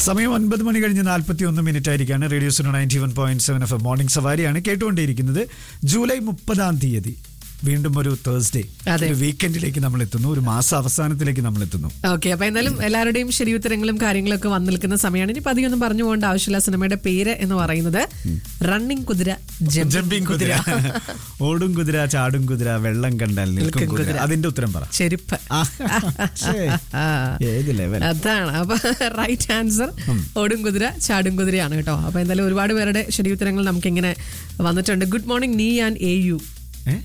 സമയം ഒൻപത് മണി കഴിഞ്ഞ് നാൽപ്പത്തി ഒന്ന് മിനിറ്റ് ആയിരിക്കാണ് radio Suno ninety one point seven F morning സവാരിയാണ് കേട്ടുകൊണ്ടിരിക്കുന്നത് ജൂലൈ മുപ്പതാം തീയതി വീണ്ടും ഒരു തേഴ്സ്ഡേ അതെ. ഒരു വീക്കെൻഡിലേക്ക് നമ്മൾ എത്തുന്നു ഒരു മാസ അവസാനത്തിലേക്ക് നമ്മൾ എത്തുന്നു ഓക്കെ അപ്പൊ എന്തായാലും എല്ലാവരുടെയും ശരിയുത്തരങ്ങളും കാര്യങ്ങളൊക്കെ വന്നു നിൽക്കുന്ന സമയമാണ് ഇനി അധികം ഒന്നും പറഞ്ഞു പോകേണ്ട ആവശ്യമില്ല സിനിമയുടെ പേര് എന്ന് പറയുന്നത് റണ്ണിംഗ് കുതിര ജമ്പിംഗ് കുതിര ഓടും കുതിര ചാടും കുതിര വെള്ളം കണ്ടാൽ നിൽക്കും നിൽക്കും കുതിര കുതിര. അതിന്റെ ഉത്തരം പറ ചെരുപ്പ് ആ, ശ്ശേ. ഏത് ലെവൽ അതാണ് അപ്പൊ റൈറ്റ് ആൻസർ ഓടും കുതിര ചാടും കുതിരയാണ് കേട്ടോ അപ്പൊ എന്തായാലും ഒരുപാട് പേരുടെ ശരിയുത്തരങ്ങൾ നമുക്ക് ഇങ്ങനെ വന്നിട്ടുണ്ട് ഗുഡ് മോർണിംഗ് നീ and A U A?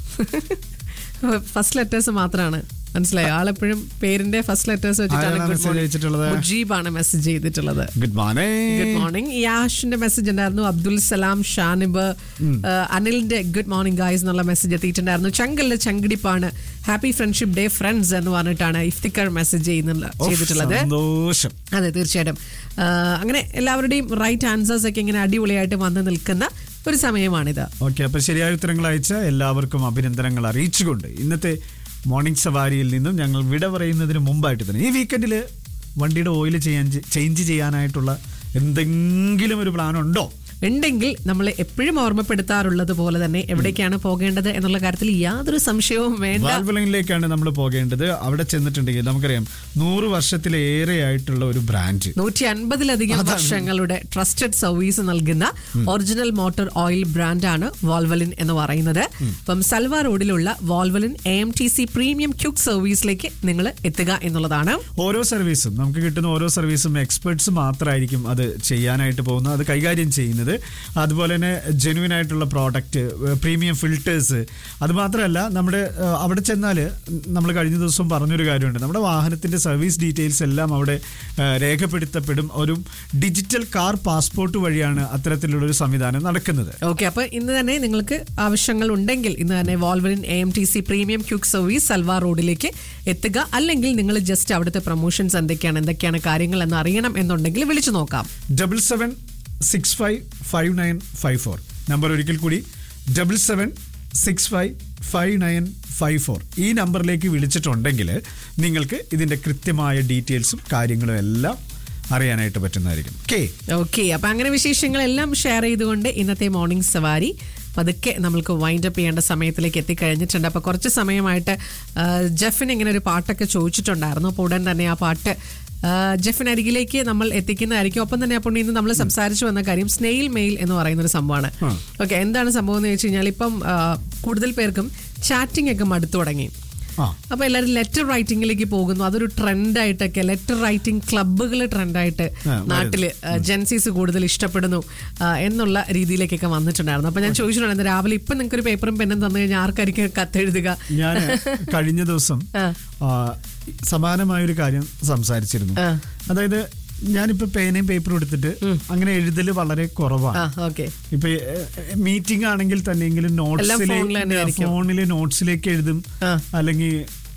First letters മാത്രമാണ് മനസ്സിലായോ ആളെപ്പോഴും പേരിന്റെ ഫസ്റ്റ് ലെറ്റേഴ്സ് ആരാണ് വെച്ചിട്ടാണ് ഗുഡ് message അയച്ചിട്ടുള്ളത്? മോർണിംഗ് മുജീബാണ് മെസ്സേജ് ചെയ്തിട്ടുള്ളത് ഗുഡ് മോർണിംഗ് ഗുഡ് മോർണിംഗ് യാഷിന്റെ മെസ്സേജ് ഉണ്ടായിരുന്നു അബ്ദുൽ സലാം ഷാനിബ് ഏഹ്, അനിലിന്റെ ഗുഡ് മോർണിംഗ് ഗായ്സ് എന്നുള്ള മെസ്സേജ് എത്തിയിട്ടുണ്ടായിരുന്നു ചങ്കലിന്റെ ചങ്കിടിപ്പാണ് ഹാപ്പി ഫ്രണ്ട്ഷിപ്പ് ഡേ ഫ്രണ്ട്സ് എന്ന് പറഞ്ഞിട്ടാണ് ഇഫ്തിക്കർ മെസ്സേജ് ചെയ്യുന്നുള്ള ചെയ്തിട്ടുള്ളത് സന്തോഷം അതെ തീർച്ചയായിട്ടും ഏഹ്, അങ്ങനെ എല്ലാവരുടെയും റൈറ്റ് ആൻസേഴ്സ് ഒക്കെ ഇങ്ങനെ അടിപൊളിയായിട്ട് വന്ന് നിൽക്കുന്ന ഒരു സമയമാണിത് ഓക്കെ അപ്പൊ ശരിയായ ഉത്തരങ്ങൾ അയച്ച എല്ലാവർക്കും അഭിനന്ദനങ്ങൾ അറിയിച്ചുകൊണ്ട് ഇന്നത്തെ മോർണിംഗ് സവാരിയിൽ നിന്നും ഞങ്ങൾ വിട പറയുന്നതിന് മുമ്പായിട്ട് തന്നെ ഈ വീക്കെൻഡിൽ വണ്ടിയുടെ ഓയിൽ ചെയ്യാൻ ചേഞ്ച് ചെയ്യാനായിട്ടുള്ള എന്തെങ്കിലും ഒരു പ്ലാൻ ഉണ്ടോ ഉണ്ടെങ്കിൽ നമ്മൾ എപ്പോഴും ഓർമ്മപ്പെടുത്താറുള്ളത് പോലെ തന്നെ എവിടേക്കാണ് പോകേണ്ടത് എന്നുള്ള കാര്യത്തിൽ യാതൊരു സംശയവും വേണ്ട വാൽവലങ്ങിലേക്കാണ് നമ്മൾ പോകേണ്ടത് അവിടെ ചെന്നിട്ടുണ്ടെങ്കിൽ നമുക്കറിയാം നൂറ് വർഷത്തിലേറെ ആയിട്ടുള്ള ഒരു ബ്രാൻഡ് നൂറ്റി അൻപതിലധികം വർഷങ്ങളുടെ ട്രസ്റ്റഡ് സർവീസ് നൽകുന്ന ഒറിജിനൽ മോട്ടോർ ഓയിൽ ബ്രാൻഡാണ് വോൾവലിൻ എന്ന് പറയുന്നത് അപ്പം സൽവ റോഡിലുള്ള Valvoline A M T C premium quick സർവീസിലേക്ക് നിങ്ങൾ എത്തുക എന്നുള്ളതാണ് ഓരോ സർവീസും നമുക്ക് കിട്ടുന്ന ഓരോ സർവീസും എക്സ്പെർട്സ് മാത്രമായിരിക്കും അത് ചെയ്യാനായിട്ട് പോകുന്നത് അത് കൈകാര്യം ചെയ്യുന്നത് അതുപോലെ തന്നെ ജെനുവിൻ ആയിട്ടുള്ള പ്രോഡക്റ്റ് പ്രീമിയം ഫിൽറ്റേഴ്സ് അത് മാത്രമല്ല നമ്മുടെ ഏഹ്, അവിടെ ചെന്നാൽ നമ്മൾ കഴിഞ്ഞ ദിവസം പറഞ്ഞൊരു കാര്യമുണ്ട് നമ്മുടെ വാഹനത്തിന്റെ സർവീസ് ഡീറ്റെയിൽസ് എല്ലാം അവിടെ ഏഹ്, രേഖപ്പെടുത്തപ്പെടും ഒരു ഡിജിറ്റൽ കാർ പാസ്പോർട്ട് വഴിയാണ് അത്തരത്തിലുള്ള ഒരു സംവിധാനം നടക്കുന്നത് ഓക്കെ അപ്പൊ ഇന്ന് തന്നെ നിങ്ങൾക്ക് ആവശ്യങ്ങൾ ഉണ്ടെങ്കിൽ ഇന്ന് തന്നെ Valvoline A M T C premium quick service Salwa റോഡിലേക്ക് എത്തുക അല്ലെങ്കിൽ നിങ്ങൾ ജസ്റ്റ് അവിടുത്തെ പ്രൊമോഷൻസ് എന്തൊക്കെയാണ് എന്തൊക്കെയാണ് കാര്യങ്ങൾ എന്ന് അറിയണം എന്നുണ്ടെങ്കിൽ വിളിച്ചു നോക്കാം double seven six five five nine five four number ഒരിക്കൽ കൂടി double seven six five five nine five four ഈ നമ്പറിലേക്ക് വിളിച്ചിട്ടുണ്ടെങ്കിൽ നിങ്ങൾക്ക് ഇതിൻ്റെ കൃത്യമായ ഡീറ്റെയിൽസും കാര്യങ്ങളും എല്ലാം അറിയാനായിട്ട് പറ്റുന്നതായിരിക്കും കെ ഓക്കെ അപ്പൊ അങ്ങനെ വിശേഷങ്ങളെല്ലാം ഷെയർ ചെയ്തുകൊണ്ട് ഇന്നത്തെ മോർണിംഗ് സവാരി പതുക്കെ നമ്മൾക്ക് വൈൻഡ് അപ്പ് ചെയ്യേണ്ട സമയത്തിലേക്ക് എത്തിക്കഴിഞ്ഞിട്ടുണ്ട് അപ്പൊ കുറച്ച് സമയമായിട്ട് ആ, ജെഫിന് ഇങ്ങനെ ഒരു പാട്ടൊക്കെ ചോദിച്ചിട്ടുണ്ടായിരുന്നു അപ്പോൾ ഉടൻ തന്നെ ആ പാട്ട് ആ, ജെഫിന് അരികിലേക്ക് നമ്മൾ എത്തിക്കുന്നതായിരിക്കും ഒപ്പം തന്നെ അപ്പോൾ ഇന്ന് നമ്മൾ സംസാരിച്ചു വന്ന കാര്യം സ്നെയിൽ മെയിൽ എന്ന് പറയുന്ന ഒരു സംഭവമാണ് ഓക്കെ എന്താണ് സംഭവം എന്ന് വെച്ച് കഴിഞ്ഞാൽ ഇപ്പം ആ, കൂടുതൽ പേർക്കും ചാറ്റിംഗ് ഒക്കെ മടുത്തു തുടങ്ങി ആ അപ്പൊ എല്ലാവരും ലെറ്റർ റൈറ്റിംഗിലേക്ക് പോകുന്നു അതൊരു ട്രെൻഡായിട്ടൊക്കെ ലെറ്റർ റൈറ്റിംഗ് ക്ലബ്ബുകൾ ട്രെൻഡായിട്ട് ആ, വരുന്നു. നാട്ടില് ജെൻസീസ് കൂടുതൽ ഇഷ്ടപ്പെടുന്നു ആ, എന്നുള്ള രീതിയിലേക്കൊക്കെ വന്നിട്ടുണ്ടായിരുന്നു അപ്പൊ ഞാൻ ചോദിച്ചിട്ടുണ്ടായിരുന്നു രാവിലെ ഇപ്പൊ നിങ്ങൾക്ക് ഒരു പേപ്പറും പെന്നും തന്നു കഴിഞ്ഞാൽ ആർക്കായിരിക്കും കത്തെഴുതുക ഞാൻ കഴിഞ്ഞ ദിവസം ആ. ആ, സമാനമായൊരു കാര്യം സംസാരിച്ചിരുന്നു ആ. അതായത് ഞാനിപ്പോ പേനയും പേപ്പറും എടുത്തിട്ട് അങ്ങനെ എഴുതല് വളരെ കുറവാണ് ആ ഓക്കെ ഇപ്പൊ മീറ്റിംഗ് ആണെങ്കിൽ തന്നെയെങ്കിലും എല്ലാം ഫോണിൽ തന്നെ നോട്ട്സിലെ ആയിരിക്കും. ഫോണില് നോട്ട്സിലേക്ക് എഴുതും ആ. അല്ലെങ്കിൽ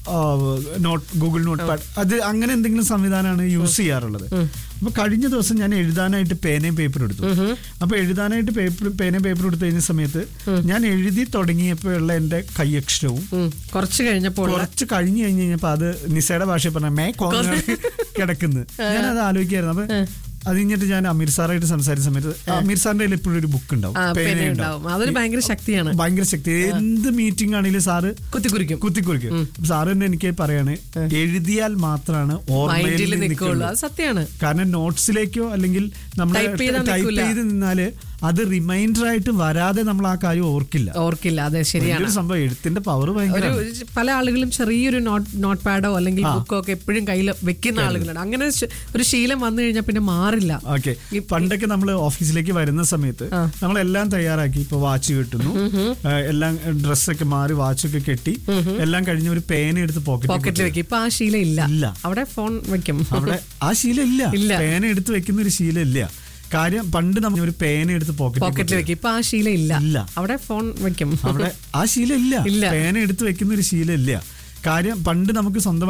നോട്ട് ഗൂഗിൾ നോട്ട് പാഡ് അത് അങ്ങനെ എന്തെങ്കിലും സംവിധാനമാണ് യൂസ് ചെയ്യാറുള്ളത് അപ്പൊ കഴിഞ്ഞ ദിവസം ഞാൻ എഴുതാനായിട്ട് പേനയും പേപ്പറും എടുത്തു അപ്പൊ എഴുതാനായിട്ട് പേപ്പർ പേനയും പേപ്പറും എടുത്തു കഴിഞ്ഞ സമയത്ത് ഞാൻ എഴുതി തുടങ്ങിയപ്പോഴുള്ള എന്റെ കൈയക്ഷരവും ഉം. കുറച്ച് കഴിഞ്ഞപ്പോൾ ഉള്ള- കുറച്ച് കഴിഞ്ഞു കഴിഞ്ഞ് കഴിഞ്ഞപ്പോ അത് നിസയുടെ ഭാഷ പറഞ്ഞ മേ കോങ്ങാണ് കിടക്കുന്നത് ഞാൻ അത് ആലോചിക്കായിരുന്നു അപ്പൊ അത് കഴിഞ്ഞിട്ട് ഞാൻ അമീർ സാറായിട്ട് സംസാരിച്ച സമയത്ത് അമീർ സാറിന്റെ കയ്യിൽ എപ്പോഴും ഒരു ബുക്ക് ഉണ്ടാവും ആ, പേന പേന ഉണ്ടാവും ഉണ്ടാവും അതൊരു ഭയങ്കര ശക്തിയാണ് ഭയങ്കര ശക്തി എന്ത് മീറ്റിംഗ് ആണെങ്കിലും സാറ് കുത്തിക്കുറിക്കും കുത്തിക്കുറിക്കും അപ്പൊ സാറ് തന്നെ എനിക്ക് പറയാണ് എഴുതിയാൽ മാത്രമാണ് ഓർമ്മയിൽ മൈൻഡിൽ നിൽക്കുള്ളൂ നിൽക്കുള്ളൂ അത് സത്യമാണ് കാരണം നോട്ട്സിലേക്കോ അല്ലെങ്കിൽ നമ്മൾ Type ചെയ്താൽ ടൈപ്പ് നിൽക്കൂല. ചെയ്ത് നിന്നാല് അത് റിമൈൻഡർ ആയിട്ട് വരാതെ നമ്മൾ ആ കാര്യം ഓർക്കില്ല ഓർക്കില്ല അതെ ശരിയാണ് വലിയൊരു സംഭവം എഴുത്തിന്റെ പവർ ഭയങ്കര ഒരു പല ആളുകളും ചെറിയൊരു നോട്ട് നോട്ട് പാഡോ അല്ലെങ്കിൽ ബുക്കോ ഒക്കെ എപ്പോഴും കയ്യിൽ വെക്കുന്ന ആളുകളുണ്ട് അങ്ങനെ ശ- ഒരു ശീലം വന്നു കഴിഞ്ഞാൽ പിന്നെ മാറില്ല ഓക്കെ പണ്ടൊക്കെ നമ്മൾ ഓഫീസിലേക്ക് വരുന്ന സമയത്ത് നമ്മളെല്ലാം തയ്യാറാക്കി ഇപ്പൊ വാച്ച് കിട്ടുന്നു ആ, എല്ലാം ഡ്രസ്സൊക്കെ മാറി വാച്ചൊക്കെ കെട്ടി എല്ലാം കഴിഞ്ഞ് ഒരു പേന എടുത്ത് പോക്കറ്റിൽ പോക്കറ്റിൽ വെക്കും ഇപ്പൊ ആ ശീലം ഇല്ല ഇല്ല. അവിടെ ഫോൺ വെക്കും അവിടെ ആ ശീലം ഇല്ല ഇല്ല. പേന എടുത്ത് വെക്കുന്ന ഒരു ശീലം ഇല്ല കാര്യം പണ്ട് നമ്മൾ ഒരു പേന എടുത്ത് പോക്കറ്റിൽ പോക്കറ്റിൽ വെക്കും ഇപ്പൊ ആ ശീലം ഇല്ല ഇല്ല. അവിടെ ഫോൺ വെക്കും അവിടെ ആ ശീലം ഇല്ല ഇല്ല. പേന എടുത്ത് വെക്കുന്ന ഒരു ശീലം ഇല്ല കാര്യം പണ്ട് നമുക്ക് സ്വന്തം